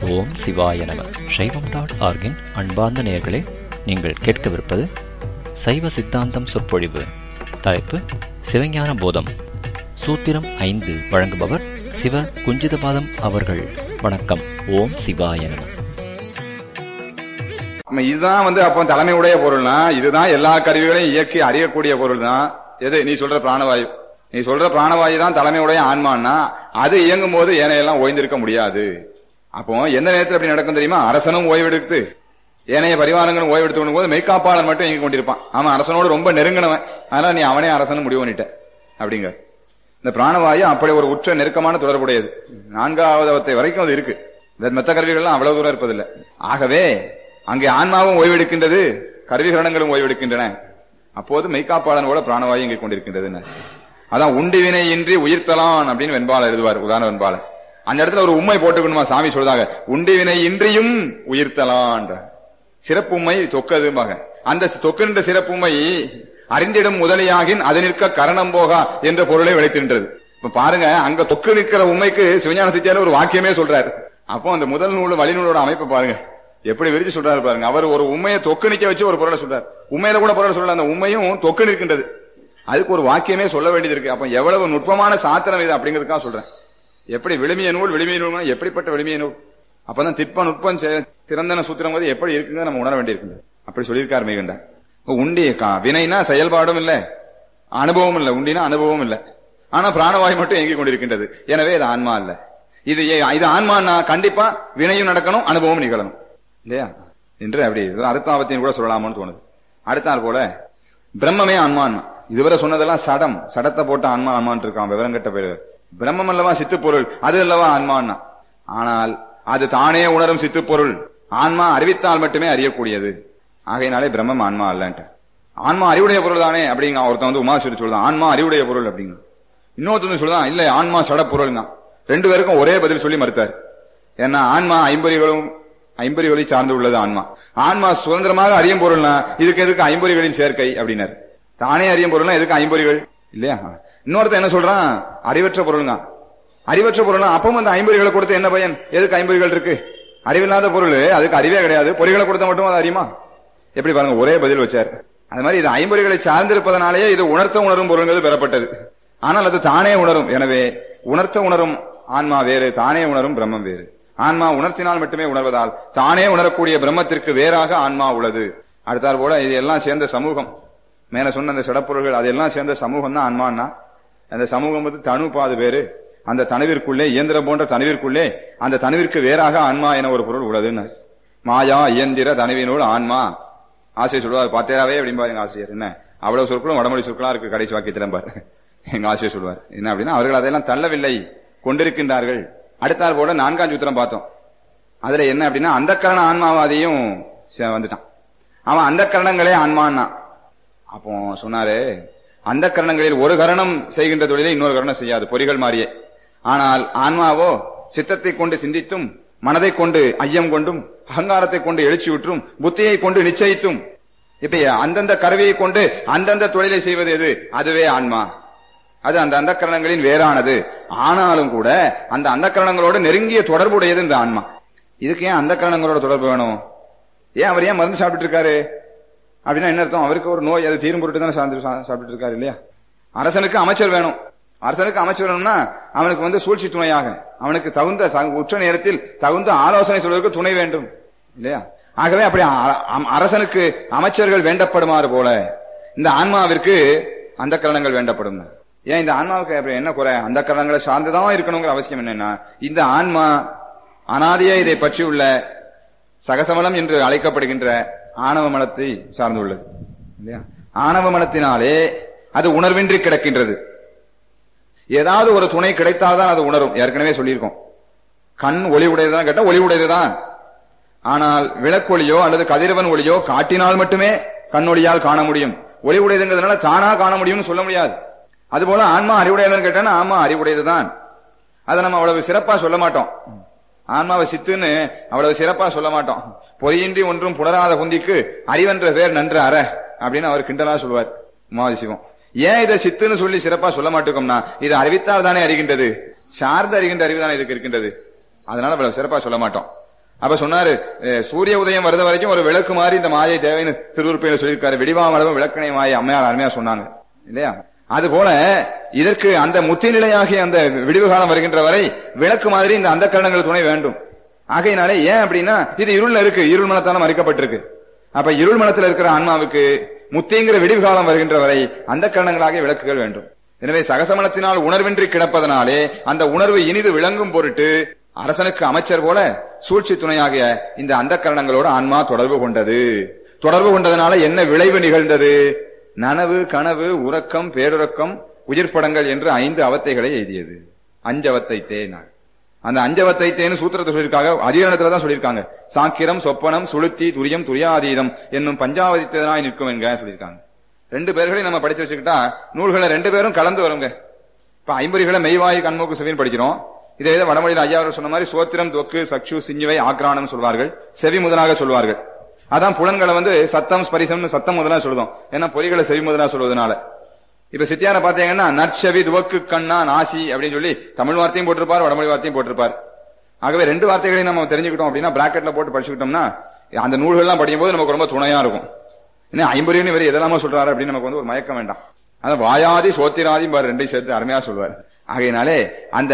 ஓம் சிவாய நம சைவம் டாட் ஆர்கின் அன்பார்ந்த நேயர்களே நீங்கள் கேட்கவிருப்பது சைவ சித்தாந்தம் சொற்பொழிவு தலைப்பு சிவஞான போதம் சூத்திரம் ஐந்து வழங்குபவர் சிவ குஞ்சிதபாதம் அவர்கள் வணக்கம் ஓம் சிவாய நம நம்ம இதுதான் வந்து அப்போ தலைமை உடைய பொருள்னா இதுதான் எல்லா கருவிகளையும் இயக்கி அறியக்கூடிய பொருள் தான் எது நீ சொல்ற பிராணவாயு நீ சொல்ற பிராணவாயு தான் தலைமை உடைய ஆன்மான்னா அது இயங்கும் போது ஏனையெல்லாம் ஓய்ந்திருக்க முடியாது அப்போ எந்த நேரத்தில் அப்படி நடக்கும் தெரியுமா அரசனும் ஓய்வெடுத்து ஏனைய பரிவாரங்களும் ஓய்வெடுத்து போது மெய்காப்பாளன் மட்டும் இயங்கி கொண்டிருப்பான் அவன் அரசனோடு ரொம்ப நெருங்கினவன் அதனால நீ அவனே அரசனும் முடிவு பண்ணிட்ட அப்படிங்க இந்த பிராணவாயு அப்படி ஒரு உற்ற நெருக்கமான தொடர்புடையது நான்காவது அவத்தை வரைக்கும் அது இருக்கு இந்த மெத்த கருவிகள்லாம் அவ்வளவு தூரம் இருப்பதில்லை ஆகவே அங்கே ஆன்மாவும் ஓய்வெடுக்கின்றது கருவிகரணங்களும் ஓய்வெடுக்கின்றன அப்போது மெய்காப்பாளனோட பிராணவாயு இங்கே கொண்டிருக்கின்றது அதான் உண்டிவினை இன்றி உயிர்த்தலான் அப்படின்னு வெண்பாளர் எழுதுவார் உதாரண வெண்பாளர் அந்த இடத்துல ஒரு உண்மை போட்டுக்கணுமா சாமி சொல்றாங்க உண்டிவினை இன்றியும் உயிர்த்தலான் சிறப்புண்மை தொக்கதும்பாங்க அந்த தொக்குன்ற சிறப்புண்மை அறிந்திடும் முதலியாகின் அது நிற்க கரணம் போகா என்ற பொருளை விளைத்தின்றது இப்ப பாருங்க அங்க தொக்கு நிற்கிற உண்மைக்கு சிவஞான சித்தியால ஒரு வாக்கியமே சொல்றாரு அப்போ அந்த முதல் நூல் வழிநூலோட அமைப்பை பாருங்க எப்படி விரிச்சு சொல்றாரு பாருங்க அவர் ஒரு உண்மையை தொக்கு நிக்க வச்சு ஒரு பொருளை சொல்றாரு உண்மையில கூட பொருளை சொல்ல அந்த உண்மையும் தொக்கு நிற்கின்றது அதுக்கு ஒரு வாக்கியமே சொல்ல வேண்டியது இருக்கு அப்ப எவ்வளவு நுட்பமான சாத்திரம் இது அப்படிங்கிறதுக்காக சொல்றேன் எப்படி விளிமிய நூல் விளிமிய நூல் எப்படிப்பட்ட விளிமிய நூல் அப்பதான் திட்ப நுட்பம் திறந்தன சூத்திரம் போது எப்படி இருக்குங்க நம்ம உணர வேண்டியிருக்கு அப்படி சொல்லியிருக்காரு மிகுண்ட உண்டி வினைனா செயல்பாடும் இல்ல அனுபவம் இல்ல உண்டினா அனுபவம் இல்ல ஆனா பிராணவாயு மட்டும் இயங்கிக் கொண்டிருக்கின்றது எனவே இது ஆன்மா இல்ல இது இது ஆன்மானா கண்டிப்பா வினையும் நடக்கணும் அனுபவம் நிகழணும் இல்லையா என்று அப்படி அர்த்தாவத்தையும் கூட சொல்லலாமான்னு தோணுது அடுத்தால் போல பிரம்மமே ஆன்மான் இதுவரை சொன்னதெல்லாம் சடம் சடத்தை போட்டு ஆன்மா ஆன்மான் இருக்கான் விவரம் கட்ட பேரு பிரம்மம் அல்லவா சித்து பொருள் அது அல்லவா ஆன்மான்னா ஆனால் அது தானே உணரும் சித்து பொருள் ஆன்மா அறிவித்தால் மட்டுமே அறியக்கூடியது ஆகையினாலே பிரம்மம் ஆன்மா அல்லன்ட்டு ஆன்மா அறிவுடைய பொருள் தானே அப்படிங்க ஒருத்தன் வந்து உமாசுரி சொல்லுதான் ஆன்மா அறிவுடைய பொருள் அப்படிங்க இன்னொருத்தன் சொல்லுதான் இல்ல ஆன்மா சட பொருள்ங்க ரெண்டு பேருக்கும் ஒரே பதில் சொல்லி மறுத்தார் ஏன்னா ஆன்மா ஐம்பறிகளும் ஐம்பறிகளை சார்ந்து உள்ளது ஆன்மா ஆன்மா சுதந்திரமாக அறியும் பொருள்னா இதுக்கு எதுக்கு ஐம்பறிகளின் சேர்க்கை அப்படின்னாரு தானே அறியும் பொருள்னா எதுக்கு ஐம்பறிகள் இல்லையா இன்னொருத்த என்ன சொல்றான் அறிவற்ற பொருள்ங்க அறிவற்ற பொருள்னா அப்பவும் அந்த ஐம்பறிகளை கொடுத்து என்ன பயன் எதுக்கு ஐம்பறிகள் இருக்கு அறிவில்லாத பொருள் அதுக்கு அறிவே கிடையாது பொறிகளை கொடுத்த மட்டும் அது அறியுமா எப்படி பாருங்க ஒரே பதில் வச்சார் அது மாதிரி இது ஐம்பொறிகளை சார்ந்திருப்பதனாலேயே இது உணர்த்த உணரும் பொருள்கள் பெறப்பட்டது ஆனால் அது தானே உணரும் எனவே உணர்த்த உணரும் ஆன்மா வேறு தானே உணரும் பிரம்மம் வேறு ஆன்மா உணர்த்தினால் மட்டுமே உணர்வதால் தானே உணரக்கூடிய பிரம்மத்திற்கு வேறாக ஆன்மா உள்ளது அடுத்தால் போல இது எல்லாம் சேர்ந்த சமூகம் மேல சொன்ன அந்த சடப்பொருள்கள் அதெல்லாம் சேர்ந்த சமூகம் தான் ஆன்மான்னா அந்த சமூகம் வந்து தனு பாது வேறு அந்த தனவிற்குள்ளே இயந்திரம் போன்ற தனவிற்குள்ளே அந்த தனவிற்கு வேறாக ஆன்மா என ஒரு பொருள் உள்ளதுன்னு மாயா இயந்திர தனவினோடு ஆன்மா ஆசிரியர் சொல்லுவார் பார்த்தேராவே அப்படிம்பாரு எங்க ஆசிரியர் என்ன அவ்வளவு சொற்களும் வடமொழி சொற்களா இருக்கு கடைசி வாக்கியத்திலும் பாரு எங்க ஆசிரியர் சொல்லுவார் என்ன அப்படின்னா அவர்கள் அதெல்லாம் தள்ளவில்லை கொண்டிருக்கின்றார்கள் அடுத்தால் போல நான்காம் சூத்திரம் பார்த்தோம் அதுல என்ன அப்படின்னா அந்த கரண ஆன்மாவாதியும் வந்துட்டான் அவன் அந்த கரணங்களே ஆன்மான்னா அப்போ சொன்னாரு அந்த கரணங்களில் ஒரு கரணம் செய்கின்ற தொழிலை இன்னொரு கரணம் செய்யாது பொறிகள் மாறியே ஆனால் ஆன்மாவோ சித்தத்தை கொண்டு சிந்தித்தும் மனதை கொண்டு ஐயம் கொண்டும் அகங்காரத்தை கொண்டு எழுச்சியுற்றும் புத்தியை கொண்டு நிச்சயித்தும் இப்ப அந்தந்த கருவியை கொண்டு அந்தந்த தொழிலை செய்வது எது அதுவே ஆன்மா அது அந்த அந்த கரணங்களின் வேறானது ஆனாலும் கூட அந்த அந்த கரணங்களோட நெருங்கிய தொடர்புடையது இந்த ஆன்மா இதுக்கு ஏன் அந்த கரணங்களோட தொடர்பு வேணும் ஏன் அவர் ஏன் மருந்து சாப்பிட்டு இருக்காரு அப்படின்னா என்ன அர்த்தம் அவருக்கு ஒரு நோய் அது தீரும் பொருட்டு தானே சாப்பிட்டு இருக்காரு இல்லையா அரசனுக்கு அமைச்சர் வேணும் அரசனுக்கு அமைச்சர் வேணும்னா அவனுக்கு வந்து சூழ்ச்சி துணையாக அவனுக்கு தகுந்த உச்ச நேரத்தில் தகுந்த ஆலோசனை சொல்வதற்கு துணை வேண்டும் இல்லையா ஆகவே அப்படி அரசனுக்கு அமைச்சர்கள் வேண்டப்படுமாறு போல இந்த ஆன்மாவிற்கு அந்த கரணங்கள் வேண்டப்படும் ஏன் இந்த ஆன்மாவுக்கு அப்படி என்ன குறை அந்த கரணங்களை சார்ந்துதான் இருக்கணுங்கிற அவசியம் என்னன்னா இந்த ஆன்மா அனாதியா இதை பற்றி உள்ள சகசமலம் என்று அழைக்கப்படுகின்ற ஆணவ மலத்தை சார்ந்துள்ளது இல்லையா ஆணவ மலத்தினாலே அது உணர்வின்றி கிடக்கின்றது ஏதாவது ஒரு துணை கிடைத்தால்தான் அது உணரும் ஏற்கனவே சொல்லியிருக்கோம் கண் ஒளி உடையதுதான் கேட்டா ஒளி உடையதுதான் ஆனால் விளக்கொளியோ அல்லது கதிரவன் ஒளியோ காட்டினால் மட்டுமே கண்ணொளியால் காண முடியும் ஒளி உடையதுங்கிறதுனால தானா காண முடியும்னு சொல்ல முடியாது அதுபோல ஆன்மா அறிவுடையதுன்னு கேட்டா ஆமா அறிவுடையதுதான் அதை நம்ம அவ்வளவு சிறப்பா சொல்ல மாட்டோம் ஆன்மாவை சித்துன்னு அவ்வளவு சிறப்பா சொல்ல மாட்டோம் பொய்யின்றி ஒன்றும் புணராத குந்திக்கு அறிவென்ற பேர் நன்று அற அப்படின்னு அவர் கிண்டலா சொல்லுவார் உமாதி சிவம் ஏன் இதை சித்துன்னு சொல்லி சிறப்பா சொல்ல மாட்டோம்னா இது அறிவித்தால் தானே அறிகின்றது சார்ந்து அறிகின்ற அறிவு தானே இதுக்கு இருக்கின்றது அதனால அவ்வளவு சிறப்பா சொல்ல மாட்டோம் அப்ப சொன்னாரு அஹ், சூரிய உதயம் வருத வரைக்கும் ஒரு விளக்கு மாதிரி இந்த மாயை தேவைன்னு திருவுருப்பையில சொல்லியிருக்காரு விடிவாமளவும் விளக்கணை மாயை அம்மையார் அருமையா சொன்னாங்க இல்லையா அது போல இதற்கு அந்த முத்தி நிலையாகிய அந்த விடிவு காலம் வருகின்ற வரை விளக்கு மாதிரி இந்த அந்த கரணங்கள் துணை வேண்டும் ஆகையினாலே ஏன் அப்படின்னா இது இருள்ல இருக்கு இருள் மனத்தால மறைக்கப்பட்டிருக்கு அப்ப இருள் மனத்தில் இருக்கிற ஆன்மாவுக்கு முத்திங்கிற விடிவு காலம் வருகின்ற வரை அந்த கரணங்களாகிய விளக்குகள் வேண்டும் எனவே சகசமனத்தினால் உணர்வின்றி கிடப்பதனாலே அந்த உணர்வு இனிது விளங்கும் பொருட்டு அரசனுக்கு அமைச்சர் போல சூழ்ச்சி துணையாகிய இந்த அந்த கரணங்களோடு ஆன்மா தொடர்பு கொண்டது தொடர்பு கொண்டதனால என்ன விளைவு நிகழ்ந்தது நனவு கனவு உறக்கம் பேருறக்கம் உயிர்ப்படங்கள் என்று ஐந்து அவத்தைகளை எழுதியது அஞ்சவத்தை தேனார் அந்த அஞ்சவத்தை தேன்னு சூத்திரத்தை சொல்லியிருக்காங்க அதிகாரத்துல தான் சொல்லியிருக்காங்க சாக்கிரம் சொப்பனம் சுளுத்தி துரியம் துரியாதீதம் என்னும் பஞ்சாவதித்தனாய் நிற்கும் என்க சொல்லியிருக்காங்க ரெண்டு பேர்களையும் நம்ம படிச்சு வச்சுக்கிட்டா நூல்களை ரெண்டு பேரும் கலந்து வருங்க இப்ப ஐம்பொறிகளை மெய்வாயு கண்மூக்கு செவின்னு படிக்கிறோம் இதே இதை வடமொழியில் ஐயா அவர்கள் சொன்ன மாதிரி சோத்திரம் தொக்கு சக்ஷு சிஞ்சுவை ஆக்ரானம் சொல்வார்கள் செவி முதலாக சொல்வார்கள் அதான் புலன்களை வந்து சத்தம் ஸ்பரிசம்னு சத்தம் முதலாக சொல்லுதோம் ஏன்னா பொறிகளை செவி முதலாக சொல்வதனால இப்ப சித்தியார பாத்தீங்கன்னா நற்செவி துவக்கு கண்ணா நாசி அப்படின்னு சொல்லி தமிழ் வார்த்தையும் போட்டிருப்பார் வடமொழி வார்த்தையும் போட்டிருப்பார் ஆகவே ரெண்டு வார்த்தைகளையும் நம்ம தெரிஞ்சுக்கிட்டோம் அப்படின்னா பிராக்கெட்ல போட்டு படிச்சுக்கிட்டோம்னா அந்த நூல்கள்லாம் படிக்கும்போது நமக்கு ரொம்ப துணையா இருக்கும் என்ன ஐம்பறியும் இவர் எதெல்லாமோ சொல்றாரு அப்படின்னு நமக்கு வந்து ஒரு மயக்கம் வேண்டாம் அதான் வாயாதி சோத்திராதி பார் ரெண்டையும் சேர்த்து அருமையா சொல்வார் ஆகையினாலே அந்த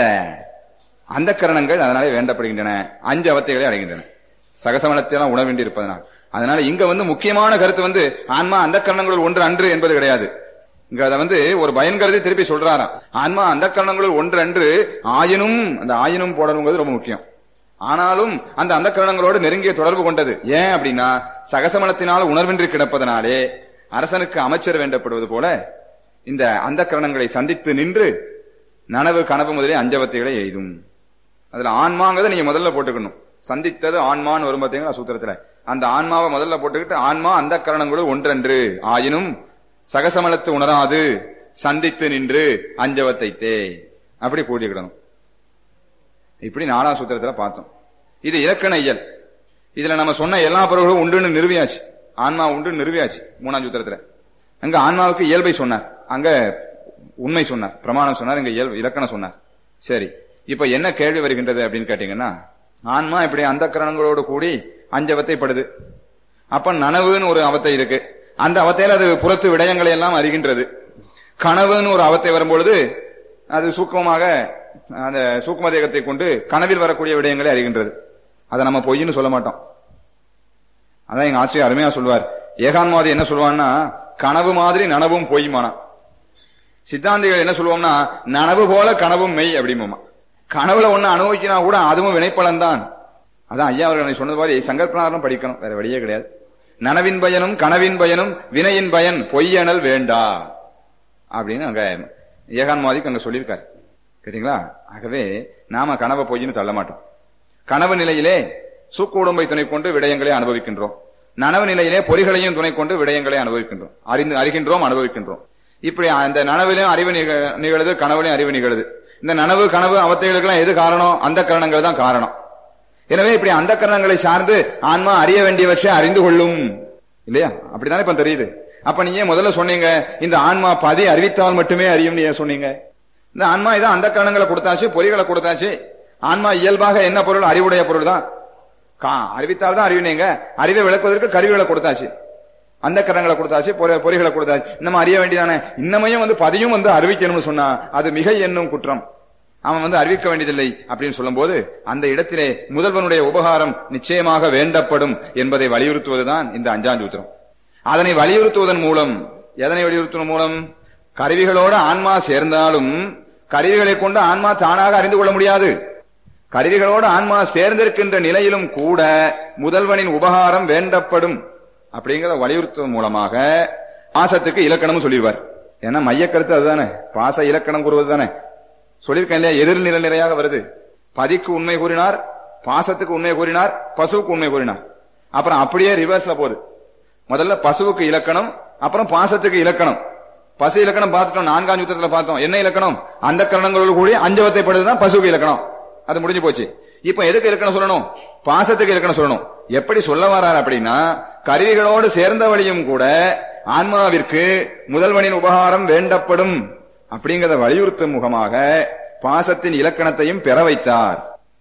அந்த கரணங்கள் அதனாலே வேண்டப்படுகின்றன அஞ்சு அவத்தைகளை அடைகின்றன சகசமனத்தையெல்லாம் உணவேண்டி இருப்பதனால் அதனால இங்க வந்து முக்கியமான கருத்து வந்து ஆன்மா அந்த கரணங்களுள் ஒன்று அன்று என்பது கிடையாது இங்க அதை வந்து ஒரு பயன் கருதி திருப்பி சொல்றாராம் ஆன்மா அந்த கரணங்களுள் ஒன்று அன்று ஆயினும் அந்த ஆயினும் போடணுங்கிறது ரொம்ப முக்கியம் ஆனாலும் அந்த அந்த கரணங்களோடு நெருங்கிய தொடர்பு கொண்டது ஏன் அப்படின்னா சகசமனத்தினால் உணர்வின்றி கிடப்பதனாலே அரசனுக்கு அமைச்சர் வேண்டப்படுவது போல இந்த அந்த கரணங்களை சந்தித்து நின்று நனவு கனவு முதலே அஞ்சவத்தைகளை எய்தும் அதுல ஆன்மாங்கிறத நீங்க முதல்ல போட்டுக்கணும் சந்தித்தது ஆன்மான்னு வரும் பாத்தீங்களா சூத்திரத்துல அந்த ஆன்மாவை முதல்ல போட்டுக்கிட்டு ஆன்மா அந்த கரணங்களுள் ஒன்றன்று ஆயினும் சகசமலத்து உணராது சந்தித்து நின்று அஞ்சவத்தை தே அப்படி கூட்டிக்கிடணும் இப்படி நாலாம் சூத்திரத்துல பார்த்தோம் இது இலக்கண இயல் இதுல நம்ம சொன்ன எல்லா பொருள்களும் உண்டுன்னு நிறுவியாச்சு ஆன்மா உண்டு நிறுவியாச்சு மூணாம் சூத்திரத்துல அங்க ஆன்மாவுக்கு இயல்பை சொன்னார் அங்க உண்மை சொன்னார் பிரமாணம் சொன்னார் இங்க இயல்பு இலக்கணம் சொன்னார் சரி இப்ப என்ன கேள்வி வருகின்றது அப்படின்னு கேட்டீங்கன்னா ஆன்மா இப்படி அந்த கரணங்களோடு கூடி அஞ்சவத்தைப்படுது அப்ப நனவுன்னு ஒரு அவத்தை இருக்கு அந்த அவத்தையில அது புறத்து விடயங்களை எல்லாம் அறிகின்றது கனவுன்னு ஒரு அவத்தை வரும்பொழுது அது சூக்கமாக அந்த சூக்ம தேகத்தை கொண்டு கனவில் வரக்கூடிய விடயங்களை அறிகின்றது அதை நம்ம பொய்ன்னு சொல்ல மாட்டோம் அதான் எங்க ஆசிரியர் அருமையா சொல்வார் ஏகான்மாதி என்ன சொல்லுவான்னா கனவு மாதிரி நனவும் பொய்மானா சித்தாந்திகள் என்ன சொல்லுவோம்னா நனவு போல கனவும் மெய் அப்படிம்போமா கனவுல ஒண்ணு அனுபவிக்கினா கூட அதுவும் வினைப்பலன் தான் அதான் ஐயா அவர்கள் சொன்னது மாதிரி சங்கல்பனாரும் படிக்கணும் வேற வழியே கிடையாது நனவின் பயனும் கனவின் பயனும் வினையின் பயன் பொய்யனல் வேண்டா அப்படின்னு அங்க ஏகான்மாதிக்கு அங்க சொல்லியிருக்காரு கேட்டீங்களா ஆகவே நாம கனவை பொய்ன்னு தள்ள மாட்டோம் கனவு நிலையிலே சூக்கு உடம்பை துணை கொண்டு விடயங்களை அனுபவிக்கின்றோம் நனவு நிலையிலே பொறிகளையும் துணை கொண்டு விடயங்களை அனுபவிக்கின்றோம் அறிந்து அறிகின்றோம் அனுபவிக்கின்றோம் இப்படி அந்த நனவிலையும் அறிவு நிக- நிகழுது கனவுலையும் அறிவு நிகழுது இந்த நனவு கனவு அவத்தைகளுக்கெல்லாம் எது காரணம் அந்த கரணங்கள் தான் காரணம் எனவே இப்படி அந்த கரணங்களை சார்ந்து ஆன்மா அறிய வேண்டியவற்றை அறிந்து கொள்ளும் இல்லையா அப்படித்தானே இப்ப தெரியுது அப்ப நீங்க முதல்ல சொன்னீங்க இந்த ஆன்மா பதி அறிவித்தால் மட்டுமே அறியும் ஏன் சொன்னீங்க இந்த ஆன்மா இதான் அந்த கரணங்களை கொடுத்தாச்சு பொறிகளை கொடுத்தாச்சு ஆன்மா இயல்பாக என்ன பொருள் அறிவுடைய பொருள் தான் கா- அறிவித்தால் தான் அறிவினீங்க அறிவை விளக்குவதற்கு கருவிகளை கொடுத்தாச்சு அந்த கரணங்களை கொடுத்தாச்சு பொறி- பொறிகளை கொடுத்தாச்சு இன்னமும் அறிய வேண்டியதானே இன்னமையும் வந்து பதியும் வந்து அறிவிக்கணும்னு சொன்னா அது மிகை என்னும் குற்றம் அவன் வந்து அறிவிக்க வேண்டியதில்லை அப்படின்னு சொல்லும்போது அந்த இடத்திலே முதல்வனுடைய உபகாரம் நிச்சயமாக வேண்டப்படும் என்பதை வலியுறுத்துவதுதான் இந்த அஞ்சாஞ்சூத்திரம் அதனை வலியுறுத்துவதன் மூலம் எதனை வலியுறுத்துவதன் மூலம் கருவிகளோட ஆன்மா சேர்ந்தாலும் கருவிகளை கொண்டு ஆன்மா தானாக அறிந்து கொள்ள முடியாது கருவிகளோடு ஆன்மா சேர்ந்திருக்கின்ற நிலையிலும் கூட முதல்வனின் உபகாரம் வேண்டப்படும் அப்படிங்கிற வலியுறுத்துவதன் மூலமாக பாசத்துக்கு இலக்கணமும் சொல்லிடுவார் ஏன்னா மையக்கருத்து அதுதானே பாச இலக்கணம் கூறுவது தானே சொல்லியிருக்கேன் இல்லையா எதிர்நிலை நிறையாக வருது பதிக்கு உண்மை கூறினார் பாசத்துக்கு உண்மை கூறினார் பசுவுக்கு உண்மை கூறினார் அப்புறம் அப்படியே ரிவர்ஸ்ல போகுது முதல்ல பசுவுக்கு இலக்கணம் அப்புறம் பாசத்துக்கு இலக்கணம் பசு இலக்கணம் பார்த்துட்டோம் நான்காம் யுத்தத்துல பார்த்தோம் என்ன இலக்கணம் அந்த கரணங்களோடு கூடி அஞ்சவத்தை படுதுதான் பசுவுக்கு இலக்கணம் அது முடிஞ்சு போச்சு இப்ப எதுக்கு இலக்கணம் சொல்லணும் பாசத்துக்கு இலக்கணம் சொல்லணும் எப்படி சொல்ல வரார் அப்படின்னா கருவிகளோடு சேர்ந்த வழியும் கூட ஆன்மாவிற்கு முதல்வனின் உபகாரம் வேண்டப்படும் அப்படிங்கறத வலியுறுத்தும் முகமாக பாசத்தின் இலக்கணத்தையும் பெற வைத்தார்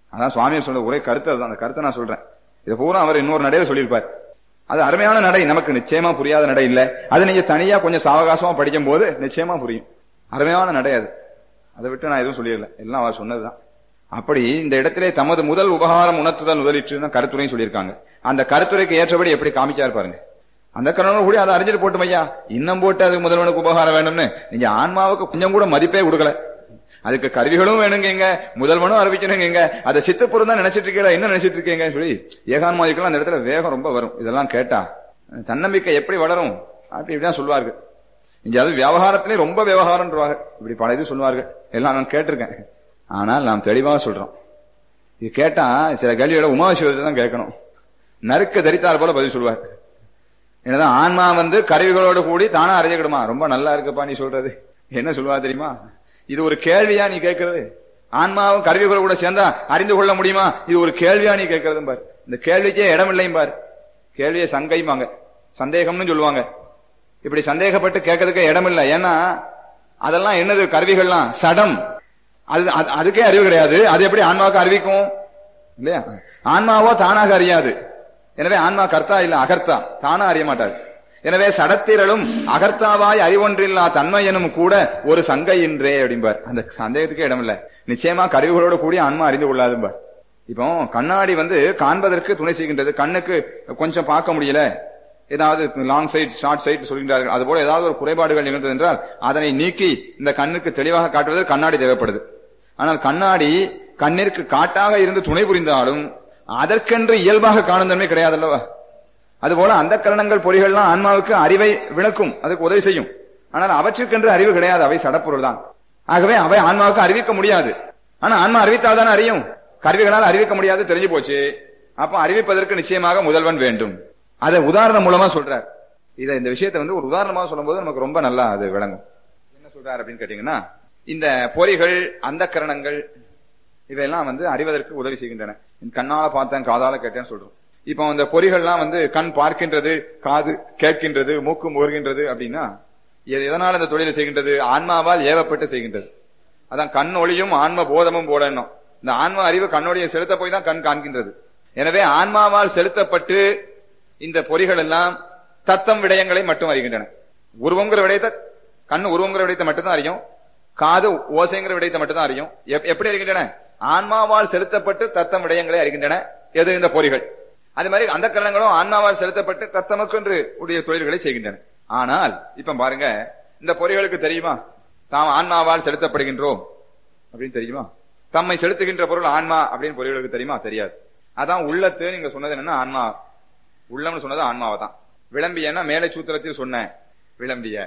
அதான் சுவாமியார் சொல்ற ஒரே கருத்து அதுதான் அந்த கருத்தை நான் சொல்றேன் இதை பூரா அவர் இன்னொரு நடையில சொல்லியிருப்பார் அது அருமையான நடை நமக்கு நிச்சயமா புரியாத நடை இல்ல அது நீங்க தனியா கொஞ்சம் சாவகாசமா படிக்கும் போது நிச்சயமா புரியும் அருமையான நடை அது அதை விட்டு நான் எதுவும் சொல்லிடல எல்லாம் அவர் சொன்னதுதான் அப்படி இந்த இடத்திலே தமது முதல் உபகாரம் உணர்த்துதல் முதலிட்டுன்னு கருத்துரையும் சொல்லியிருக்காங்க அந்த கருத்துரைக்கு ஏற்றபடி எப்படி காமிக்காரு பாருங்க அந்த கரணம் கூட அதை அறிஞ்சிட்டு போட்டும் ஐயா இன்னும் போட்டு அதுக்கு முதல்வனுக்கு உபகாரம் வேணும்னு நீங்க ஆன்மாவுக்கு கொஞ்சம் கூட மதிப்பே கொடுக்கல அதுக்கு கருவிகளும் வேணுங்க முதல்வனும் அறிவிக்கணுங்க அதை சித்தப்புறம் தான் நினைச்சிட்டு இருக்கீங்களா என்ன நினைச்சிட்டு இருக்கீங்கன்னு சொல்லி ஏகான்மாதிக்கெல்லாம் அந்த இடத்துல வேகம் ரொம்ப வரும் இதெல்லாம் கேட்டா தன்னம்பிக்கை எப்படி வளரும் அப்படி இப்படிதான் சொல்லுவார்கள் இங்க அது விவகாரத்திலே ரொம்ப விவகாரம்ன்றவாங்க இப்படி பல இது சொல்லுவார்கள் எல்லாம் நான் கேட்டிருக்கேன் ஆனால் நாம் தெளிவாக சொல்றோம் இது கேட்டா சில கேள்விகளை உமாசிவத்தை தான் கேட்கணும் நறுக்க தரித்தார் போல பதில் சொல்லுவார் என்னதான் ஆன்மா வந்து கருவிகளோடு கூடி தானா அறிஞ்சுக்கிடுமா ரொம்ப நல்லா இருக்குப்பா நீ சொல்றது என்ன சொல்லுவா தெரியுமா இது ஒரு கேள்வியா நீ கேட்கறது ஆன்மாவும் கருவிகளோட கூட சேர்ந்தா அறிந்து கொள்ள முடியுமா இது ஒரு கேள்வியா நீ கேட்கறதும் பார் இந்த கேள்விக்கே இடம் இல்லையும் பார் கேள்வியை சங்கைமாங்க சந்தேகம்னு சொல்லுவாங்க இப்படி சந்தேகப்பட்டு கேட்கறதுக்கு இடம் இல்லை ஏன்னா அதெல்லாம் என்னது கருவிகள்லாம் சடம் அது அது- அதுக்கே அறிவு கிடையாது அது எப்படி ஆன்மாவுக்கு அறிவிக்கும் இல்லையா ஆன்மாவோ தானாக அறியாது எனவே ஆன்மா கர்த்தா இல்ல அகர்த்தா தானா அறிய மாட்டாது எனவே சடத்திரளும் அகர்த்தாவாய் அறிவொன்றில்லா தன்மையனும் கூட ஒரு சங்கை இன்றே அப்படிம்பார் அந்த சந்தேகத்துக்கே இடம் இல்ல நிச்சயமா கருவிகளோடு கூடி ஆன்மா அறிந்து கொள்ளாதும்பார் இப்போ கண்ணாடி வந்து காண்பதற்கு துணை செய்கின்றது கண்ணுக்கு கொஞ்சம் பார்க்க முடியல ஏதாவது லாங் சைட் ஷார்ட் சைட் சொல்கின்றார்கள் அதுபோல ஏதாவது ஒரு குறைபாடுகள் நிகழ்ந்தது என்றால் அதனை நீக்கி இந்த கண்ணுக்கு தெளிவாக காட்டுவதற்கு கண்ணாடி தேவைப்படுது ஆனால் கண்ணாடி கண்ணிற்கு காட்டாக இருந்து துணை புரிந்தாலும் அதற்கென்று இயல்பாக காணும் தன்மை கிடையாதல்லவா அதுபோல அந்த கரணங்கள் பொறிகள்லாம் ஆன்மாவுக்கு அறிவை விளக்கும் அதுக்கு உதவி செய்யும் ஆனால் அவற்றிற்கென்று அறிவு கிடையாது அவை சடப்பொருள் தான் ஆகவே அவை ஆன்மாவுக்கு அறிவிக்க முடியாது ஆனா ஆன்மா அறிவித்தால் தானே அறியும் கருவிகளால் அறிவிக்க முடியாது தெரிஞ்சு போச்சு அப்ப அறிவிப்பதற்கு நிச்சயமாக முதல்வன் வேண்டும் அதை உதாரணம் மூலமா சொல்றார் இதை இந்த விஷயத்தை வந்து ஒரு உதாரணமா சொல்லும்போது நமக்கு ரொம்ப நல்லா அது விளங்கும் என்ன சொல்றாரு அப்படின்னு கேட்டீங்கன்னா இந்த பொறிகள் அந்த கரணங்கள் இவையெல்லாம் வந்து அறிவதற்கு உதவி செய்கின்றன கண்ணால பார்த்தேன் காதால கேட்டேன்னு சொல்றோம் இப்போ அந்த பொறிகள்லாம் வந்து கண் பார்க்கின்றது காது கேட்கின்றது மூக்கு முகர்கின்றது அப்படின்னா இது எதனால் இந்த தொழிலை செய்கின்றது ஆன்மாவால் ஏவப்பட்டு செய்கின்றது அதான் கண் ஒளியும் ஆன்ம போதமும் போல எண்ணம் இந்த ஆன்ம அறிவு கண்ணொழியை செலுத்த போய் தான் கண் காண்கின்றது எனவே ஆன்மாவால் செலுத்தப்பட்டு இந்த பொறிகள் எல்லாம் தத்தம் விடயங்களை மட்டும் அறிகின்றன உருவங்கிற விடயத்தை கண் உருவங்கிற விடயத்தை மட்டும்தான் அறியும் காது ஓசைங்கிற விடயத்தை மட்டும்தான் அறியும் எப்- எப்படி அறிகின்றன ஆன்மாவால் செலுத்தப்பட்டு தத்தம் விடயங்களை அறிகின்றன எது இந்த பொறிகள் அதே மாதிரி அந்த கரணங்களும் ஆன்மாவால் செலுத்தப்பட்டு தத்தமக்கென்று உடைய தொழில்களை செய்கின்றன ஆனால் இப்ப பாருங்க இந்த பொறிகளுக்கு தெரியுமா தாம் ஆன்மாவால் செலுத்தப்படுகின்றோம் அப்படின்னு தெரியுமா தம்மை செலுத்துகின்ற பொருள் ஆன்மா அப்படின்னு பொறிகளுக்கு தெரியுமா தெரியாது அதான் உள்ளத்து நீங்க சொன்னது என்னன்னா ஆன்மா உள்ளம்னு சொன்னது ஆன்மாவை தான் விளம்பியன்னா மேலை சூத்திரத்தில் சொன்னேன் விளம்பிய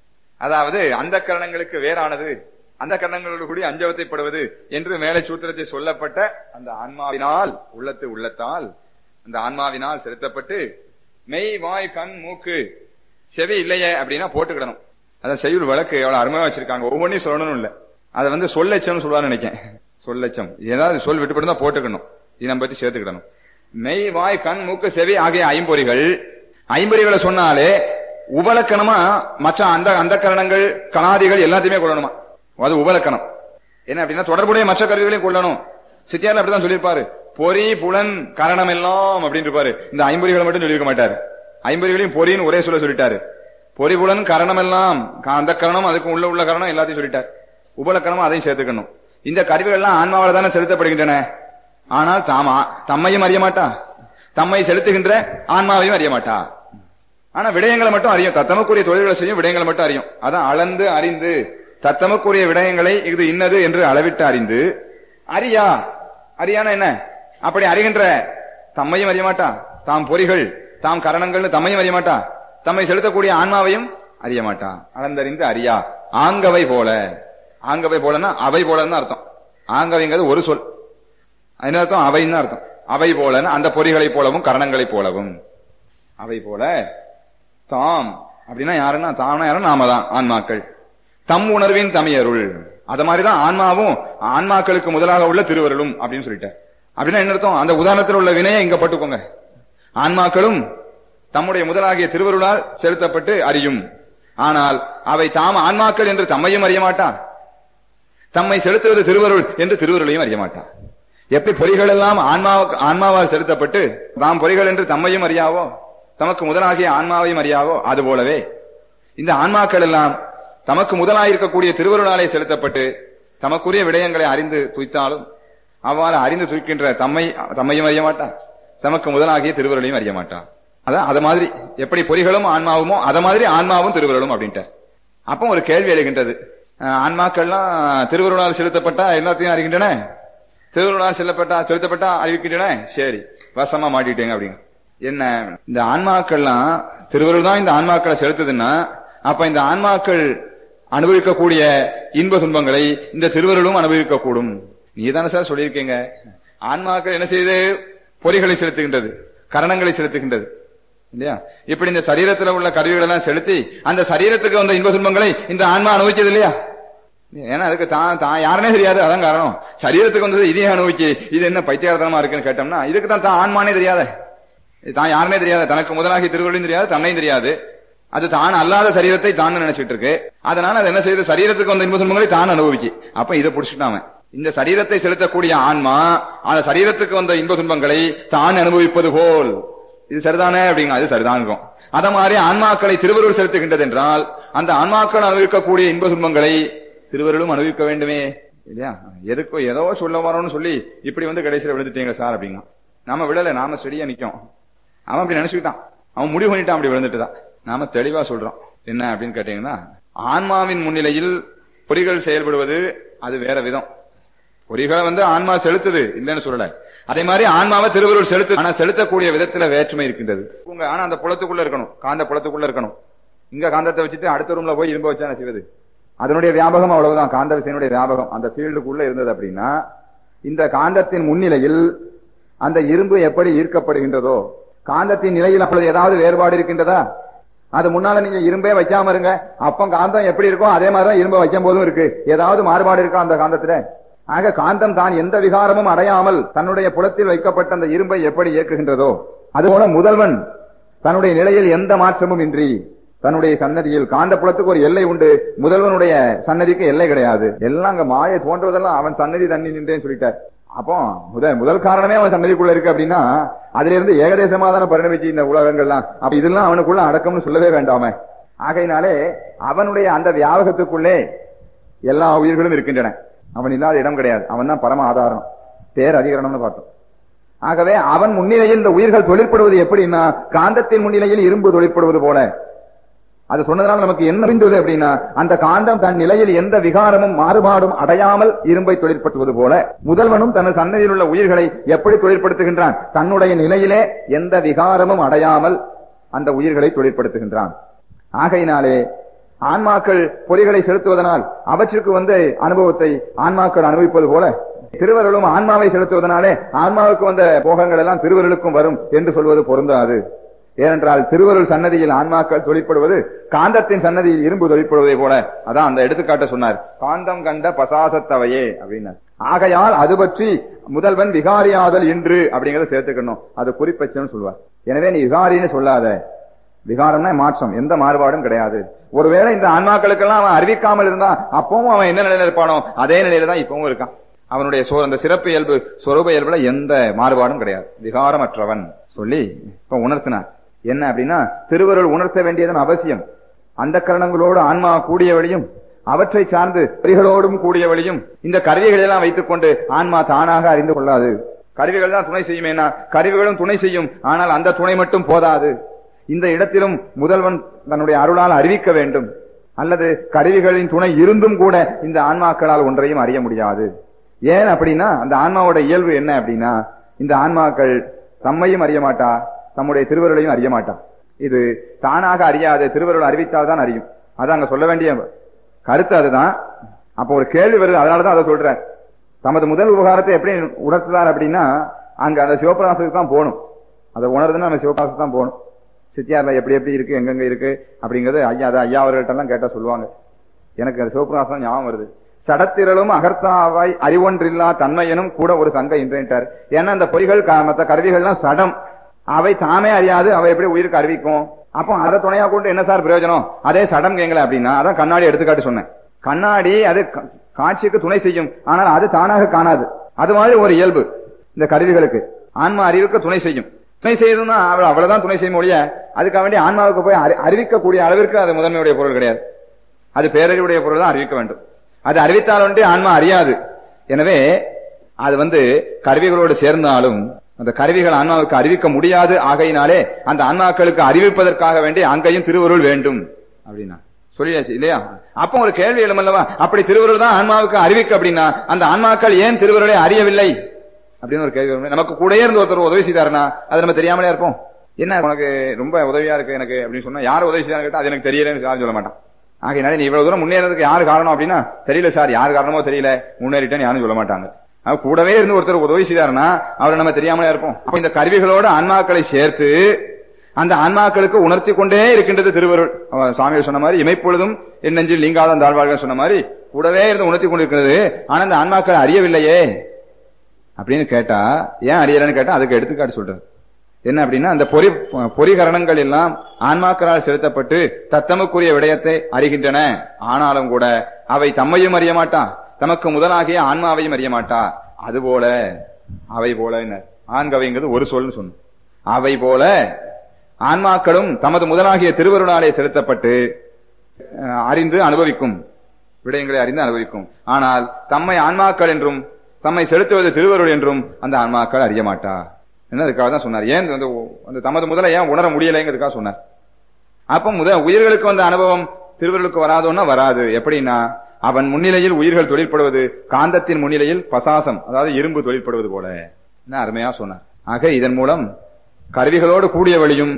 அதாவது அந்த கரணங்களுக்கு வேறானது அந்த கரணங்களோடு கூடி அஞ்சவத்தைப்படுவது என்று மேலை சூத்திரத்தில் சொல்லப்பட்ட அந்த ஆன்மாவினால் உள்ளத்து உள்ளத்தால் அந்த ஆன்மாவினால் செலுத்தப்பட்டு மெய் வாய் கண் மூக்கு செவி இல்லையே அப்படின்னா போட்டுக்கிடணும் அதான் செய்யுள் வழக்கு எவ்வளவு அருமையா வச்சிருக்காங்க ஒவ்வொன்றையும் சொல்லணும் இல்ல அதை வந்து சொல்லச்சம்னு சொல்லுவான்னு நினைக்கேன் சொல்லச்சம் ஏதாவது சொல் விட்டுப்பட்டு தான் போட்டுக்கணும் இனம் பத்தி சேர்த்துக்கிடணும் மெய் வாய் கண் மூக்கு செவி ஆகிய ஐம்பொறிகள் ஐம்பொறிகளை சொன்னாலே உபலக்கணமா மற்ற அந்த அந்த கரணங்கள் கணாதிகள் எல்லாத்தையுமே கொள்ளணுமா அது உபலக்கணம் என்ன அப்படின்னா தொடர்புடைய மற்ற கருவிகளையும் கொள்ளணும் சித்தியார் அப்படிதான் சொல்லியிருப்பாரு பொறி புலன் கரணம் எல்லாம் அப்படின்னு இருப்பாரு இந்த ஐம்பொறிகளை மட்டும் சொல்லியிருக்க மாட்டாரு ஐம்பொறிகளையும் பொறின்னு ஒரே சொல்ல சொல்லிட்டாரு பொறி புலன் கரணம் எல்லாம் க- அந்த கரணம் அதுக்கு உள்ள உள்ள கரணம் எல்லாத்தையும் சொல்லிட்டார் உபலக்கணமா அதையும் சேர்த்துக்கணும் இந்த கருவிகள்லாம் ஆன்மாவால தானே செலுத்தப்படுகின்றன ஆனால் தாமா தம்மையும் அறிய மாட்டா தம்மை செலுத்துகின்ற ஆன்மாவையும் அறிய மாட்டா ஆனா விடயங்களை மட்டும் அறியும் தத்தமக்குரிய தொழில்களை செய்யும் விடயங்களை மட்டும் அறியும் அதான் அளந்து அறிந்து தத்தமக்குரிய விடயங்களை இது இன்னது என்று அளவிட்டு அறிந்து அறியா அறியானா என்ன அப்படி அறிகின்ற தம்மையும் அறிய மாட்டா தாம் பொறிகள் தாம் கரணங்கள்னு தம்மையும் அறிய மாட்டா தம்மை செலுத்தக்கூடிய ஆன்மாவையும் அறிய மாட்டா அளந்தறிந்து அறியா ஆங்கவை போல ஆங்கவை போலன்னா அவை போலன்னு அர்த்தம் ஆங்கவைங்கிறது ஒரு சொல் என்ன அர்த்தம் அவைன்னு அர்த்தம் அவை போலன்னு அந்த பொறிகளைப் போலவும் கரணங்களைப் போலவும் அவை போல தாம் அப்படின்னா யாருன்னா தானா யாரும் நாம தான் ஆன்மாக்கள் தம் உணர்வின் தமியருள் அத மாதிரிதான் ஆன்மாவும் ஆன்மாக்களுக்கு முதலாக உள்ள திருவருளும் அப்படின்னு சொல்லிட்டார் அப்படின்னா என்ன அர்த்தம் அந்த உதாரணத்தில் உள்ள வினையை இங்க பட்டுக்கோங்க ஆன்மாக்களும் தம்முடைய முதலாகிய திருவருளால் செலுத்தப்பட்டு அறியும் ஆனால் அவை தாம் ஆன்மாக்கள் என்று தம்மையும் அறிய மாட்டா தம்மை செலுத்துவது திருவருள் என்று திருவருளையும் அறிய மாட்டா எப்படி பொறிகள் எல்லாம் ஆன்மாவுக்கு ஆன்மாவால் செலுத்தப்பட்டு தாம் பொறிகள் என்று தம்மையும் அறியாவோ தமக்கு முதலாகிய ஆன்மாவையும் அறியாவோ அது போலவே இந்த ஆன்மாக்கள் எல்லாம் தமக்கு முதலாயிருக்கக்கூடிய திருவருளாலே செலுத்தப்பட்டு தமக்குரிய விடயங்களை அறிந்து துய்த்தாலும் அவ்வாறு அறிந்து துய்க்கின்ற தம்மை தம்மையும் அறிய மாட்டான் தமக்கு முதலாகிய திருவருளையும் அறிய மாட்டான் அதான் அது மாதிரி எப்படி பொறிகளும் ஆன்மாவுமோ அத மாதிரி ஆன்மாவும் திருவருளும் அப்படின்ட்டார் அப்போ ஒரு கேள்வி எழுகின்றது அஹ், ஆன்மாக்கள்லாம் திருவருளால் செலுத்தப்பட்டா எல்லாத்தையும் அறிகின்றன திருவருளால் செல்லப்பட்டா செலுத்தப்பட்டா அறிவிக்கின்றன சரி வசமா மாட்டிட்டேங்க அப்படிங்க என்ன இந்த ஆன்மாக்கள்லாம் திருவருள் தான் இந்த ஆன்மாக்களை செலுத்துதுன்னா அப்ப இந்த ஆன்மாக்கள் அனுபவிக்கக்கூடிய இன்ப துன்பங்களை இந்த திருவருளும் அனுபவிக்க கூடும் நீதானே சார் சொல்லியிருக்கீங்க ஆன்மாக்கள் என்ன செய்யுது பொறிகளை செலுத்துகின்றது கரணங்களை செலுத்துகின்றது இல்லையா இப்படி இந்த சரீரத்துல உள்ள கருவிகள் எல்லாம் செலுத்தி அந்த சரீரத்துக்கு வந்த இன்ப துன்பங்களை இந்த ஆன்மா அனுபவிச்சது இல்லையா ஏன்னா அதுக்கு தான் தான் யாருனே தெரியாது அதான் காரணம் சரீரத்துக்கு வந்தது இதையும் அனுபவிச்சு இது என்ன பைத்தியாரதமா இருக்குன்னு கேட்டோம்னா இதுக்கு தான் தான் ஆன்மானே தெரியாத தான் யாருனே தெரியாது தனக்கு முதலாகி திருவள்ளும் தெரியாது தன்னையும் தெரியாது அது தான் அல்லாத சரீரத்தை தான் நினைச்சிட்டு இருக்கு அதனால அது என்ன செய்யுது சரீரத்துக்கு வந்த இன்ப துன்பங்களை தான் அனுபவிக்கு அப்ப இதை புடிச்சுட்டாம இந்த சரீரத்தை செலுத்தக்கூடிய ஆன்மா அந்த சரீரத்துக்கு வந்த இன்ப துன்பங்களை தான் அனுபவிப்பது போல் இது சரிதானே அப்படிங்க அது சரிதான் இருக்கும் அத மாதிரி ஆன்மாக்களை திருவருள் செலுத்துகின்றது என்றால் அந்த ஆன்மாக்கள் அனுபவிக்கக்கூடிய இன்ப துன்பங்களை திருவருளும் அனுபவிக்க வேண்டுமே இல்லையா எதுக்கோ ஏதோ சொல்ல வரோம்னு சொல்லி இப்படி வந்து கடைசியில விழுந்துட்டீங்க சார் அப்படிங்க நாம விழல நாம ஸ்டெடியா நிக்கும் அவன் அப்படி நினைச்சுக்கிட்டான் அவன் முடிவு பண்ணிட்டான் அப்படி விழுந்துட்டுதான் நாம தெளிவா சொல்றோம் என்ன அப்படின்னு கேட்டீங்கன்னா ஆன்மாவின் முன்னிலையில் பொறிகள் செயல்படுவது அது வேற விதம் பொறிகளை வந்து ஆன்மா செலுத்துது இல்லைன்னு சொல்லல அதே மாதிரி ஆன்மாவை திருவருள் செலுத்து ஆனா செலுத்தக்கூடிய விதத்துல வேற்றுமை இருக்கின்றது உங்க ஆனா அந்த புலத்துக்குள்ள இருக்கணும் காந்த புலத்துக்குள்ள இருக்கணும் இங்க காந்தத்தை வச்சுட்டு அடுத்த ரூம்ல போய் இரும்ப வச்சா என்ன செய்வது அதனுடைய வியாபகம் அவ்வளவுதான் காந்த விசையினுடைய வியாபகம் அந்த ஃபீல்டுக்குள்ள இருந்தது அப்படின்னா இந்த காந்தத்தின் முன்னிலையில் அந்த இரும்பு எப்படி ஈர்க்கப்படுகின்றதோ காந்தத்தின் நிலையில் அப்பொழுது ஏதாவது வேறுபாடு இருக்கின்றதா அது முன்னால நீங்க இரும்பே வைக்காம இருங்க அப்ப காந்தம் எப்படி இருக்கோ அதே மாதிரிதான் இரும்பை வைக்கும் போதும் இருக்கு ஏதாவது மாறுபாடு இருக்கா அந்த காந்தத்துல ஆக காந்தம் தான் எந்த விகாரமும் அடையாமல் தன்னுடைய புலத்தில் வைக்கப்பட்ட அந்த இரும்பை எப்படி இயக்குகின்றதோ அதுபோல முதல்வன் தன்னுடைய நிலையில் எந்த மாற்றமும் இன்றி தன்னுடைய சன்னதியில் காந்த புலத்துக்கு ஒரு எல்லை உண்டு முதல்வனுடைய சன்னதிக்கு எல்லை கிடையாது எல்லாம் அங்க மாயை தோன்றுவதெல்லாம் அவன் சன்னதி தண்ணி நின்றேன்னு சொல்லிட்டார் அப்போ முதல் முதல் காரணமே அவன் சன்னதிக்குள்ள இருக்கு அப்படின்னா அதுல இருந்து ஏகதேசமா தானே பரிணமிச்சு இந்த உலகங்கள்லாம் அப்ப இதெல்லாம் அவனுக்குள்ள அடக்கம்னு சொல்லவே வேண்டாமே ஆகையினாலே அவனுடைய அந்த வியாபகத்துக்குள்ளே எல்லா உயிர்களும் இருக்கின்றன அவன் இல்லாத இடம் கிடையாது அவன் தான் பரம ஆதாரம் பேர் அதிகரணம்னு பார்த்தோம் ஆகவே அவன் முன்னிலையில் இந்த உயிர்கள் தொழிற்படுவது எப்படின்னா காந்தத்தின் முன்னிலையில் இரும்பு தொழிற்படுவது போல அது சொன்னதுனால நமக்கு என்ன புரிந்தது அப்படின்னா அந்த காந்தம் தன் நிலையில் எந்த விகாரமும் மாறுபாடும் அடையாமல் இரும்பை தொழிற்படுத்துவது போல முதல்வனும் தன் சன்னதியில் உள்ள உயிர்களை எப்படி தொழிற்படுத்துகின்றான் தன்னுடைய நிலையிலே எந்த விகாரமும் அடையாமல் அந்த உயிர்களை தொழிற்படுத்துகின்றான் ஆகையினாலே ஆன்மாக்கள் பொறிகளை செலுத்துவதனால் அவற்றுக்கு வந்து அனுபவத்தை ஆன்மாக்கள் அனுபவிப்பது போல திருவருளும் ஆன்மாவை செலுத்துவதனாலே ஆன்மாவுக்கு வந்த போகங்கள் எல்லாம் திருவருளுக்கும் வரும் என்று சொல்வது பொருந்தாது ஏனென்றால் திருவருள் சன்னதியில் ஆன்மாக்கள் தொழிற்படுவது காந்தத்தின் சன்னதியில் இரும்பு தொழிற்படுவதை போல அதான் அந்த எடுத்துக்காட்ட சொன்னார் காந்தம் கண்ட பசாசத்தவையே அப்படின்னார் ஆகையால் அது பற்றி முதல்வன் விகாரியாதல் இன்று அப்படிங்கறத சேர்த்துக்கணும் அது குறிப்பச்சன்னு சொல்வார் எனவே நீ விகாரின்னு சொல்லாத விகாரம்னா மாற்றம் எந்த மாறுபாடும் கிடையாது ஒருவேளை இந்த ஆன்மாக்களுக்கெல்லாம் அவன் அறிவிக்காமல் இருந்தா அப்பவும் அவன் என்ன நிலையில இருப்பானோ அதே நிலையில தான் இப்பவும் இருக்கான் அவனுடைய சோ அந்த சிறப்பு இயல்பு சொரூப இயல்புல எந்த மாறுபாடும் கிடையாது விகாரமற்றவன் சொல்லி இப்ப உணர்த்தினார் என்ன அப்படின்னா திருவருள் உணர்த்த வேண்டியதன் அவசியம் அந்த கரணங்களோடு ஆன்மா கூடிய வழியும் அவற்றை சார்ந்து பொறிகளோடும் கூடிய வழியும் இந்த கருவிகளை எல்லாம் வைத்துக் கொண்டு ஆன்மா தானாக அறிந்து கொள்ளாது கருவிகள் தான் துணை செய்யுமேனா கருவிகளும் துணை செய்யும் ஆனால் அந்த துணை மட்டும் போதாது இந்த இடத்திலும் முதல்வன் தன்னுடைய அருளால் அறிவிக்க வேண்டும் அல்லது கருவிகளின் துணை இருந்தும் கூட இந்த ஆன்மாக்களால் ஒன்றையும் அறிய முடியாது ஏன் அப்படின்னா அந்த ஆன்மாவோட இயல்பு என்ன அப்படின்னா இந்த ஆன்மாக்கள் தம்மையும் அறிய மாட்டா தம்முடைய திருவருளையும் அறிய மாட்டா இது தானாக அறியாது திருவருள் அறிவித்தால் தான் அறியும் அது அங்க சொல்ல வேண்டிய கருத்து அதுதான் அப்ப ஒரு கேள்வி வருது அதனாலதான் அதை சொல்றேன் தமது முதல் விவகாரத்தை எப்படி உணர்த்துதார் அப்படின்னா அங்க அந்த சிவபிரகாசத்துக்கு தான் போகணும் அதை உணர்துன்னா நம்ம சிவபிரகாசத்துக்கு தான் போகணும் சித்தியார்ல எப்படி எப்படி இருக்கு எங்கெங்க இருக்கு அப்படிங்கறது ஐயா அதை ஐயா அவர்கள்ட்ட எல்லாம் கேட்டா சொல்லுவாங்க எனக்கு அந்த சிவபிரகாசம் ஞாபகம் வருது சடத்திரளும் அகர்த்தாவாய் அறிவொன்றில்லா தன்மையனும் கூட ஒரு சங்க இன்றார் ஏன்னா அந்த பொறிகள் க- மத்த கருவிகள்லாம் சடம் அவை தாமே அறியாது அவை எப்படி உயிருக்கு அறிவிக்கும் அப்போ அதை துணையா கொண்டு என்ன சார் பிரயோஜனம் அதே சடம் கேங்கல அப்படின்னா அதான் கண்ணாடி எடுத்துக்காட்டு சொன்னேன் கண்ணாடி அது கா- காட்சிக்கு துணை செய்யும் ஆனால் அது தானாக காணாது அது மாதிரி ஒரு இயல்பு இந்த கருவிகளுக்கு ஆன்மா அறிவுக்கு துணை செய்யும் துணை செய்யணும்னா அவ- அவ்வளவுதான் துணை செய்யும் ஒழிய அதுக்காக வேண்டிய ஆன்மாவுக்கு போய் அறி- அறிவிக்கக்கூடிய அளவிற்கு அது முதன்மையுடைய பொருள் கிடையாது அது பேரறிவுடைய பொருள் தான் அறிவிக்க வேண்டும் அது அறிவித்தால் ஒன்றே ஆன்மா அறியாது எனவே அது வந்து கருவிகளோடு சேர்ந்தாலும் அந்த கருவிகள் ஆன்மாவுக்கு அறிவிக்க முடியாது ஆகையினாலே அந்த ஆன்மாக்களுக்கு அறிவிப்பதற்காக வேண்டி அங்கேயும் திருவருள் வேண்டும் அப்படின்னா சொல்லியாச்சு இல்லையா அப்போ ஒரு கேள்வி எழுமல்லவா அப்படி திருவருள் தான் ஆன்மாவுக்கு அறிவிக்க அப்படின்னா அந்த ஆன்மாக்கள் ஏன் திருவருளை அறியவில்லை அப்படின்னு ஒரு கேள்வி வரும். நமக்கு கூடயே இருந்து ஒருத்தர் உதவி செய்தாருன்னா அது நம்ம தெரியாமலே இருப்போம் என்ன உனக்கு ரொம்ப உதவியா இருக்கு எனக்கு அப்படின்னு சொன்னா யார் உதவி செய்யான்னு கேட்டா அது எனக்கு தெரியலன்னு யாரும் சொல்ல மாட்டான் ஆகையினால நீ இவ்வளவு தூரம் முன்னேறதுக்கு யார் காரணம் அப்படின்னா தெரியல சார் யார் காரணமோ தெரியல முன்னேறிட்டேன்னு யாரும் சொல்ல மாட்டாங்க அவன் கூடவே இருந்து ஒருத்தர் உதவி செய்தாருன்னா அவரை நம்ம தெரியாமலே இருப்போம் அப்ப இந்த கருவிகளோட ஆன்மாக்களை சேர்த்து அந்த ஆன்மாக்களுக்கு உணர்த்தி கொண்டே இருக்கின்றது திருவருள் அவன் சாமியார் சொன்ன மாதிரி இமைப்பொழுதும் என் நெஞ்சில் நீங்காதான் தாழ்வார்கள் சொன்ன மாதிரி கூடவே இருந்து உணர்த்தி கொண்டிருக்கிறது ஆனா அந்த ஆன்மாக்கள் அறியவில்லையே அப்படின்னு கேட்டா ஏன் அறியலன்னு கேட்டா அதுக்கு எடுத்துக்காட்டு சொல்றது என்ன அப்படின்னா அந்த பொறி பொறிகரணங்கள் எல்லாம் ஆன்மாக்களால் செலுத்தப்பட்டு தத்தமுக்குரிய விடயத்தை அறிகின்றன ஆனாலும் கூட அவை தம்மையும் அறிய மாட்டா தமக்கு முதலாகிய ஆன்மாவையும் அறிய மாட்டா அதுபோல அவை போல என்ன ஆண்கவைங்கிறது ஒரு சொல்னு சொன்ன அவை போல ஆன்மாக்களும் தமது முதலாகிய திருவருளாலே செலுத்தப்பட்டு அஹ், அறிந்து அனுபவிக்கும் விடயங்களை அறிந்து அனுபவிக்கும் ஆனால் தம்மை ஆன்மாக்கள் என்றும் தம்மை செலுத்துவது திருவருள் என்றும் அந்த ஆன்மாக்கள் அறிய மாட்டா என்ன அதுக்காக தான் சொன்னார் ஏன் அந்த அந்த தமது முதல ஏன் உணர முடியலைங்கிறதுக்காக சொன்னார் அப்ப முத உயிர்களுக்கு வந்த அனுபவம் திருவருளுக்கு வராதோன்னா வராது எப்படின்னா அவன் முன்னிலையில் உயிர்கள் தொழிற்படுவது காந்தத்தின் முன்னிலையில் பசாசம் அதாவது இரும்பு தொழிற்படுவது போல என்ன அருமையா சொன்னார் ஆக இதன் மூலம் கருவிகளோடு கூடிய வழியும்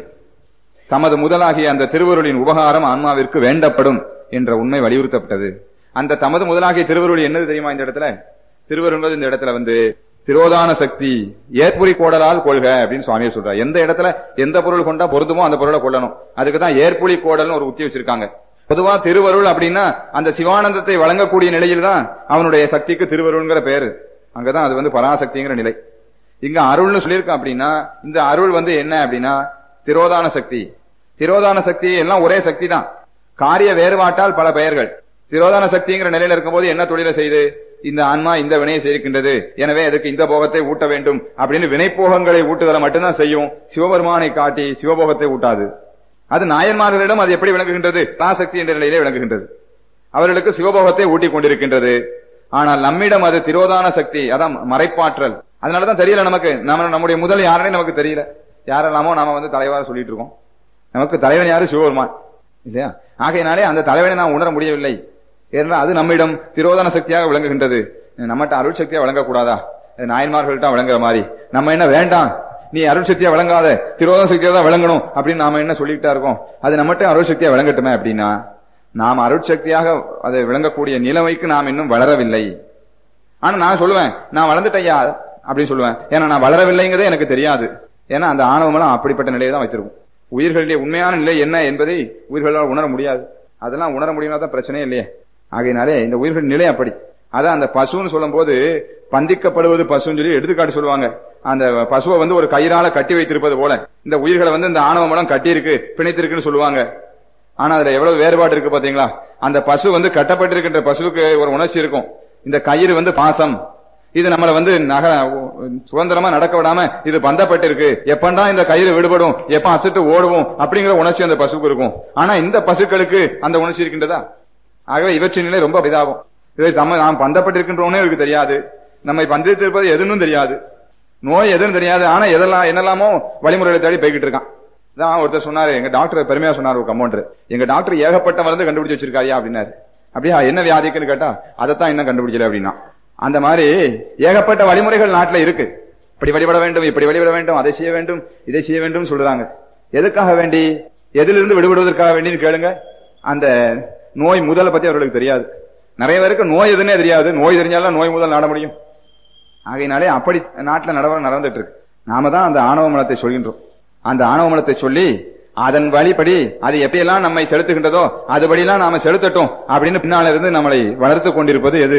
தமது முதலாகிய அந்த திருவருளின் உபகாரம் ஆன்மாவிற்கு வேண்டப்படும் என்ற உண்மை வலியுறுத்தப்பட்டது அந்த தமது முதலாகிய திருவருள் என்னது தெரியுமா இந்த இடத்துல திருவருள் என்பது இந்த இடத்துல வந்து திரோதான சக்தி ஏற்புரி கோடலால் கொள்க அப்படின்னு சுவாமியை சொல்றார் எந்த இடத்துல எந்த பொருள் கொண்டா பொருந்துமோ அந்த பொருளை கொள்ளணும் அதுக்கு தான் ஏற்புலி கோடல்னு ஒரு உத்தி வச்சிருக்காங்க பொதுவா திருவருள் அப்படின்னா அந்த சிவானந்தத்தை வழங்கக்கூடிய நிலையில் தான் அவனுடைய சக்திக்கு திருவருள்ங்கிற பேரு அங்கதான் அது வந்து பராசக்திங்கிற நிலை இங்க அருள்னு சொல்லியிருக்கான் அப்படின்னா இந்த அருள் வந்து என்ன அப்படின்னா திரோதான சக்தி திரோதான சக்தி எல்லாம் ஒரே சக்தி தான் காரிய வேறுபாட்டால் பல பெயர்கள் திரோதான சக்திங்கிற நிலையில இருக்கும்போது என்ன தொழிலை செய்து இந்த ஆன்மா இந்த வினையை செய்கின்றது எனவே அதுக்கு இந்த போகத்தை ஊட்ட வேண்டும் அப்படின்னு வினைப்போகங்களை ஊட்டுதலை மட்டும்தான் செய்யும் சிவபெருமானை காட்டி சிவபோகத்தை ஊட்டாது அது நாயன்மார்களிடம் அது எப்படி விளங்குகின்றது பராசக்தி என்ற நிலையிலே விளங்குகின்றது அவர்களுக்கு சிவபோகத்தை ஊட்டிக் கொண்டிருக்கின்றது ஆனால் நம்மிடம் அது திரோதான சக்தி அதான் மறைப்பாற்றல் அதனாலதான் தெரியல நமக்கு நம்ம நம்முடைய முதல் யாருன்னே நமக்கு தெரியல யாரெல்லாமோ நாம வந்து தலைவரா சொல்லிட்டு இருக்கோம் நமக்கு தலைவன் யாரு சிவபெருமான் இல்லையா ஆகையினாலே அந்த தலைவனை நாம் உணர முடியவில்லை ஏனென்றால் அது நம்மிடம் திரோதான சக்தியாக விளங்குகின்றது நம்மகிட்ட அருள் சக்தியா வழங்கக்கூடாதா அது நாயன்மார்கள்ட்ட வழங்குற மாதிரி நம்ம என்ன வேண்டாம் நீ அருள் சக்தியா வழங்காத திரோதான சக்தியா தான் விளங்கணும் அப்படின்னு நாம என்ன சொல்லிக்கிட்டா இருக்கோம் அது நம்மகிட்ட அருள் சக்தியா விளங்கட்டுமே அப்படின்னா நாம் அருட்சக்தியாக அதை விளங்கக்கூடிய நிலைமைக்கு நாம் இன்னும் வளரவில்லை ஆனா நான் சொல்லுவேன் நான் வளர்ந்துட்டையா அப்படின்னு சொல்லுவேன் ஏன்னா நான் வளரவில்லைங்கிறதே எனக்கு தெரியாது ஏன்னா அந்த ஆணவமெல்லாம் அப்படிப்பட்ட நிலையை தான் வச்சிருக்கும் உயிர்களுடைய உண்மையான நிலை என்ன என்பதை உயிர்களால் உணர முடியாது அதெல்லாம் உணர முடியுமா தான் பிரச்சனையே இல்லையே ஆகையினாலே இந்த உயிர்கள் நிலை அப்படி அதான் அந்த பசுன்னு சொல்லும் போது பந்திக்கப்படுவது பசுன்னு சொல்லி எடுத்துக்காட்டு சொல்லுவாங்க அந்த பசுவை வந்து ஒரு கயிறால கட்டி வைத்திருப்பது போல இந்த உயிர்களை வந்து இந்த ஆணவமெல்லாம் கட்டி இருக்கு பிணைத்திருக்குன்னு சொல்லுவாங்க ஆனா அதுல எவ்வளவு வேறுபாடு இருக்கு பாத்தீங்களா அந்த பசு வந்து கட்டப்பட்டிருக்கின்ற பசுவுக்கு ஒரு உணர்ச்சி இருக்கும் இந்த கயிறு வந்து பாசம் இது நம்மள வந்து நக சுதந்திரமா நடக்க விடாம இது பந்தப்பட்டு இருக்கு எப்பண்டா இந்த கயிறு விடுபடும் எப்ப அத்துட்டு ஓடுவோம் அப்படிங்கிற உணர்ச்சி அந்த பசுக்கு இருக்கும் ஆனா இந்த பசுக்களுக்கு அந்த உணர்ச்சி இருக்கின்றதா ஆகவே இவற்றின் நிலை ரொம்ப இதாகும் இதை நம்ம நாம் பந்தப்பட்டிருக்கின்றோன்னே இவருக்கு தெரியாது நம்மை பந்தித்திருப்பது எதுன்னு தெரியாது நோய் எதுன்னு தெரியாது ஆனா எதெல்லாம் என்னெல்லாமோ வழிமுறைகளை தேடி போய்கிட்டு இருக்கான் தான் ஒருத்தர் சொன்னாரு எங்க டாக்டர் பெருமையா சொன்னார் ஒரு கம்பவுண்டர் எங்க டாக்டர் ஏகப்பட்ட மருந்து கண்டுபிடிச்சு வச்சிருக்காரியா அப்படின்னாரு அப்படியா என்ன வியாதிக்குன்னு கேட்டா அதைத்தான் இன்னும் கண்டுபிடிக்கல அப்படின்னா அந்த மாதிரி ஏகப்பட்ட வழிமுறைகள் நாட்டுல இருக்கு இப்படி வழிபட வேண்டும் இப்படி வழிபட வேண்டும் அதை செய்ய வேண்டும் இதை செய்ய வேண்டும் சொல்றாங்க எதுக்காக வேண்டி எதிலிருந்து விடுபடுவதற்காக வேண்டின்னு கேளுங்க அந்த நோய் முதலை பத்தி அவர்களுக்கு தெரியாது நிறைய பேருக்கு நோய் எதுன்னே தெரியாது நோய் தெரிஞ்சாலும் நோய் முதல் நாட முடியும் ஆகையினாலே அப்படி நாட்டுல நடவடிக்கை நடந்துட்டு இருக்கு நாம தான் அந்த ஆணவ மலத்தை சொல்கின்றோம் அந்த ஆணவ மலத்தை சொல்லி அதன் வழிபடி அது எப்படியெல்லாம் நம்மை செலுத்துகின்றதோ அதுபடியெல்லாம் நாம செலுத்தட்டும் அப்படின்னு பின்னால இருந்து நம்மளை வளர்த்து கொண்டிருப்பது எது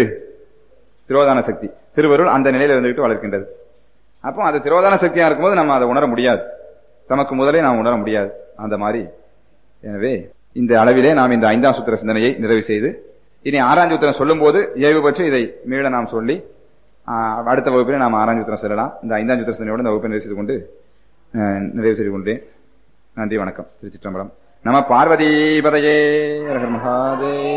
திரோதான சக்தி திருவருள் அந்த நிலையில இருந்துகிட்டு வளர்க்கின்றது அப்போ அது திரோதான சக்தியா இருக்கும்போது நம்ம அதை உணர முடியாது தமக்கு முதலே நாம் உணர முடியாது அந்த மாதிரி எனவே இந்த அளவிலே நாம் இந்த ஐந்தாம் சூத்திர சிந்தனையை நிறைவு செய்து இனி ஆறாம் சூத்திரம் சொல்லும் போது ஏவு பற்றி இதை மீள நாம் சொல்லி ஆஹ் அடுத்த வகுப்பில் நாம் ஆறாம் சூத்திரம் செல்லலாம் இந்த ஐந்தாம் சூத்திர சிந்தனையோடு இந்த வகுப்பை நிறைவு செய்து கொண்டு அஹ், நிறைவு செய்து கொண்டேன் நன்றி வணக்கம் திருச்சிற்றம்பலம் நம பார்வதி பதையே ஹர ஹர மகாதேவ